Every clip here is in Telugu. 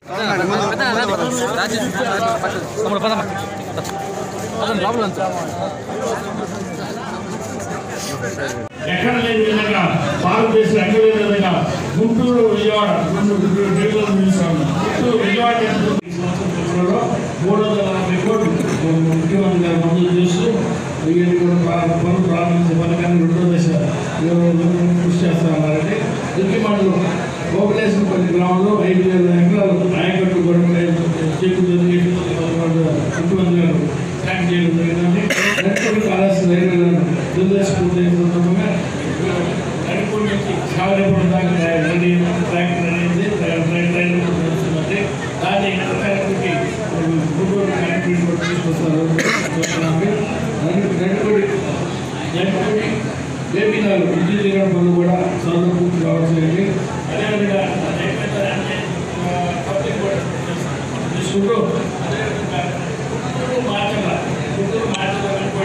ఎక్కడ లేని విధంగా భారతదేశం ఎక్కడ లేని విధంగా గుంటూరు విజయవాడ రెండు రెండు జిల్లాలు చూసాము గుంటూరు విజయవాడ ఈ సంవత్సరం ఫిబ్రవరిలో మూడు వందల నలభై కోట్లు ముఖ్యమంత్రి గారు మంజూరు చేస్తూ ఇవన్నీ కూడా ప్రా- పనులు ప్రారంభించే పథకాన్ని రెండో దశ ఇరవై కృషి చేస్తామన్నారంటే దుక్కిమండలు గోకులేశ్వర పల్లి గ్రామంలో ఐదు వేల ఎకరాలు ఆయకట్టు గొడవ చెక్కు జరిగి ముఖ్యమంత్రి గారు ట్యాంక్ చేయడం జరిగిందండి నడుపుడు కాళేశ్వరం రైల్వేలను దుర్దశ పూర్తి అయిన సందర్భంగా నడుపుడు నుంచి సాగరేపురం దాకా రెడీ ట్రాక్ రెడీ అయింది ట్రైన్ ట్రైన్ ట్రైన్ నడుస్తుందండి దాన్ని కనెక్టివిటీ గుంటూరు కనెక్టివిటీ కూడా తీసుకొస్తారు నడుపుడి నడుపుడి బేబీ నాలు విద్యుత్ దిగడం పనులు కూడా సౌలభ్యం పూర్తి కావాల్సింది అదేవిధంగా పబ్లిక్ కూడా తీసుకుంటూ అదేవిధంగా గుంటూరు మార్చల గుంటూరు మార్చల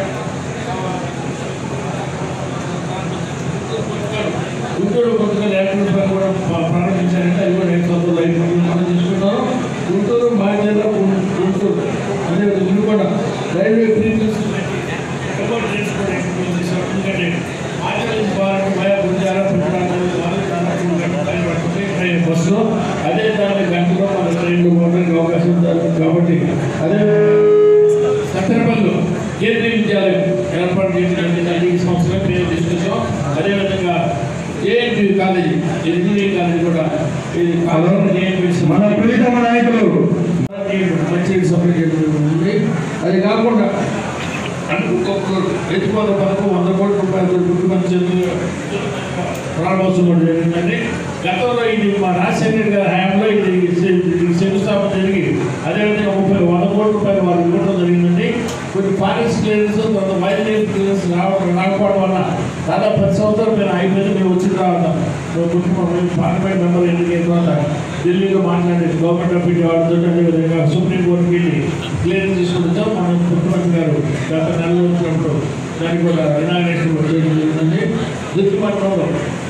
గుంటూరు కొత్తగా ల్యాప్టాప్ పని కూడా ప్రా- ప్రారంభించారంటే అది కూడా రైతు సోదరులు రైతు సోదరులు మనం తీసుకుంటారు గుంటూరు మార్చల గుంటూరు అదేవిధంగా గుండుకొండ రైల్వే ఫ్రీక్వెన్సీ ఎక్కడ ట్రైన్స్ కూడా ఎక్కువ చేశారు. ఎందుకంటే మార్చల నుంచి వారికి భయ గుంజాల పుట్టిన ట్రైన్ బస్సులో అదే దాని గంటలో మన ట్రైన్లు పోవడానికి అవకాశం ఉంది కాబట్టి అదే సత్తెనపల్లిలో కేంద్రీయ విద్యాలయం ఏర్పాటు చేయడానికి దాన్ని ఈ సంవత్సరం పేరు తీసుకొచ్చాం అదేవిధంగా ఏఎన్పి కాలేజీ ఇంజనీరింగ్ కాలేజీ కూడా ఇది ఏఎన్పి మన ప్రీతమ నాయకులు మంచి సపరేట్ చేయడం ఉంది అది కాకుండా అనుకోకూడదు ఎత్తుకోద పథకం వంద కోట్ల రూపాయలు ముఖ్యమంత్రి ప్రారంభోత్సవం కూడా జరిగిందండి గతంలో ఇది మా రాజశేఖర్ గారి హయాంలో ఇది శ- శంకుస్థాపన జరిగి అదేవిధంగా ముప్పై వంద కోట్ల రూపాయలు వారు ఇవ్వడం జరిగిందండి కొన్ని ఫారెస్ట్ క్లియరెన్స్ కొంత వైల్డ్ లైఫ్ క్లియరెన్స్ రావడం రాకపోవడం వల్ల దాదాపు పది సంవత్సరాలు మేము అయిపోయింది మేము వచ్చిన తర్వాత ముఖ్యమంత్రి పార్లమెంట్ మెంబర్ ఎన్నికైన తర్వాత ఢిల్లీలో మాట్లాడి గవర్నమెంట్ ఆఫ్ ఇండియా వాళ్ళతో అదేవిధంగా సుప్రీంకోర్టుకి వెళ్ళి క్లియరెన్స్ తీసుకుని వచ్చాం మన ముఖ్యమంత్రి గారు గత నెలలో వచ్చినప్పుడు దానికి కూడా ఇనాగ్రేషన్ చేయడం జరిగిందండి దుర్తిపట్నంలో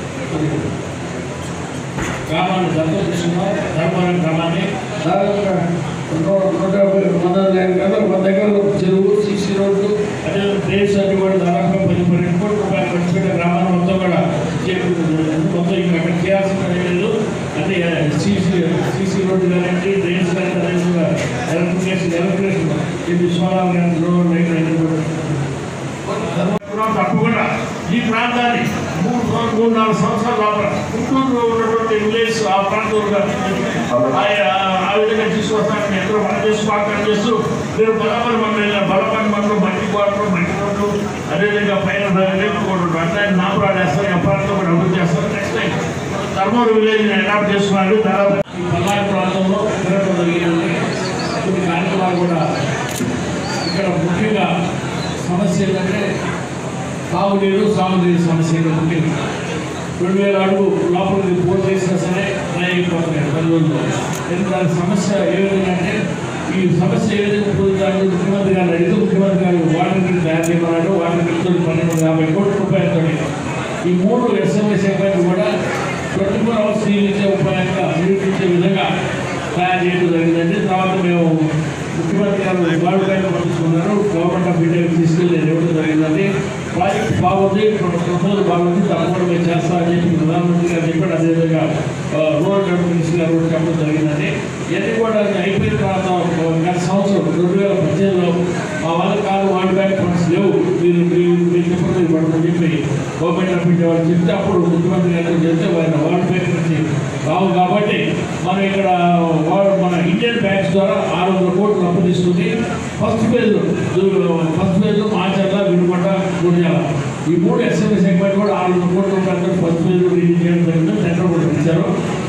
గ్రామాన్ని దత్తత తీసుకున్నాం ధర్మవరం గ్రామాన్ని దాదాపుగా నూట నూట యాభై వంద కదా వంద ఎకరాలు చెరువు సిసి రోడ్లు అదే ప్లేస్ అన్ని కూడా దాదాపు పది పన్నెండు కోట్ల రూపాయలు ఖర్చు పెట్టే గ్రామాన్ని మొత్తం కూడా చేకూర్చడం జరిగింది. మొత్తం ఇంకా అక్కడ చేయాల్సిన పని లేదు అంటే సీసీ సీసీ రోడ్డు కానివ్వండి డ్రైన్స్ కానీ అదేవిధంగా ఎలక్ట్రికేషన్ ఎలక్ట్రికేషన్ ఇది సోలార్ కానీ రోడ్ లైట్ అన్ని కూడా కూడా తప్పకుండా ఈ ప్రాంతాన్ని మూడు రోజులు మూడు నాలుగు సంవత్సరాల లోపల గుంటూరులో ఉన్నటువంటి విలేజ్ ఆ ప్రాంతంలో ఆ- ఆ విధంగా తీసుకొస్తానని ఎంతో పని చేస్తూ వాగ్దానం చేస్తూ నేను బలపని మండలం బలపని మండలం మట్టి కోటలు మట్టి రోడ్లు అదేవిధంగా పైన రేపు కోటలు అంటే నాపురాడు వేస్తారు ఆ ప్రాంతం కూడా అభివృద్ధి చేస్తారు next time Dharmavaram village adopt చేసుకున్నాడు దాదాపు ఈ పల్నాడు ప్రాంతంలో తిరగడం జరిగింది కొన్ని కార్యక్రమాలు కూడా ఇక్కడ ముఖ్యంగా సమస్య ఏంటంటే తాగునీరు సాగునీరు సమస్య ఇక్కడ ముఖ్యంగా రెండు వేల అడుగు లోపలికి పూర్తి చేసినా సరే డ్రై అయిపోతున్నాయి పది రోజుల్లో ఎందుకంటే దాని సమస్య ఏ విధంగా అంటే ఈ సమస్య ఏ విధంగా పూర్తి ముఖ్యమంత్రి గారు అడిగితే ముఖ్యమంత్రి గారు వాటర్ బిల్ తయారు చేయమన్నాడు వాటర్ బిల్ పన్నెండు వందల యాభై కోట్ల రూపాయలతో ఈ మూడు ఎస్ఎంఎస్ సెగ్మెంట్ కూడా ట్వంటీ ఫోర్ అవర్స్ నీళ్ళు ఇచ్చే ఉపాయంగా నీళ్ళు ఇచ్చే విధంగా తయారు చేయడం జరిగిందండి తర్వాత మేము ముఖ్యమంత్రి గారు గవర్నమెంట్ పంపించుకున్నారు గవర్నమెంట్ ఆఫ్ ఇండియా తీసుకెళ్ళి ఇవ్వడం జరిగిందండి ప్రాజెక్ట్ బాగుంది ప్రపోజల్ బాగుంది తప్పకుండా మేము చేస్తామని చెప్పి ప్రధానమంత్రి గారు చెప్పాడు అదేవిధంగా ఆ, రూరల్ డెవలప్మెంట్ మినిస్టర్ గారు కూడా చెప్పడం జరిగిందండి ఇవన్నీ కూడా అయిపోయిన తర్వాత ఒక గత సంవత్సరం రెండు వేల పద్దెనిమిదిలో మా వాళ్ళ కాదు వరల్డ్ బ్యాంక్ ఫండ్స్ లేవు మీరు మీరు మీరు చెప్పండి మీరు పడమని చెప్పి గవర్నమెంట్ ఆఫ్ ఇండియా వాళ్ళు చెప్తే అప్పుడు ముఖ్యమంత్రి గారు చెప్తే ఆయన వరల్డ్ బ్యాంక్ నుంచి రావు కాబట్టి మనం ఇక్కడ వా- మన ఇండియన్ బ్యాంక్స్ ద్వారా ఆరు వందల కోట్లు అప్పు తీసుకుని first phase first phase Macherla Vinukonda Gudiyala ఈ మూడు ఎస్ఎంఎస్ సెగ్మెంట్ కూడా ఆరు వందల కోట్ల రూపాయలతో ఫస్ట్ ఫేజ్ రిలీజ్ చేయడం జరిగింది టెండర్ కూడా ఇచ్చారు